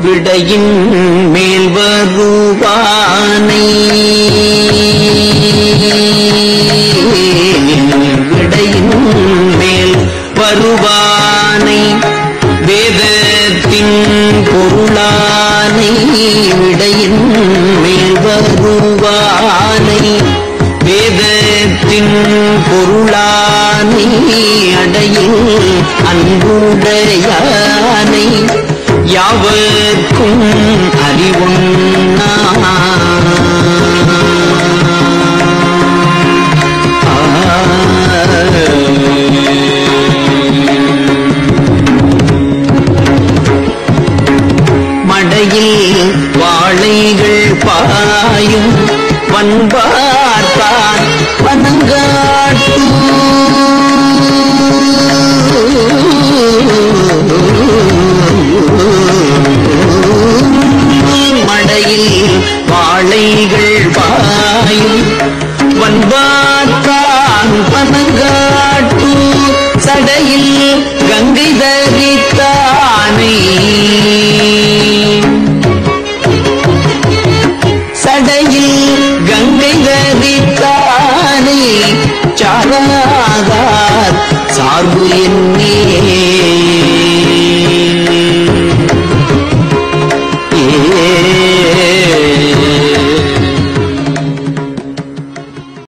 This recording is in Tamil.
விடையின் மேல் வருவானை விடையின் மேல் வருவானை வேதத்தின் பொருளானை விடையின் மேல் வருவானை வேதத்தின் பொருளானை அடையில் அன்புடையானை யாவர்க்கும் அறிவொன்னா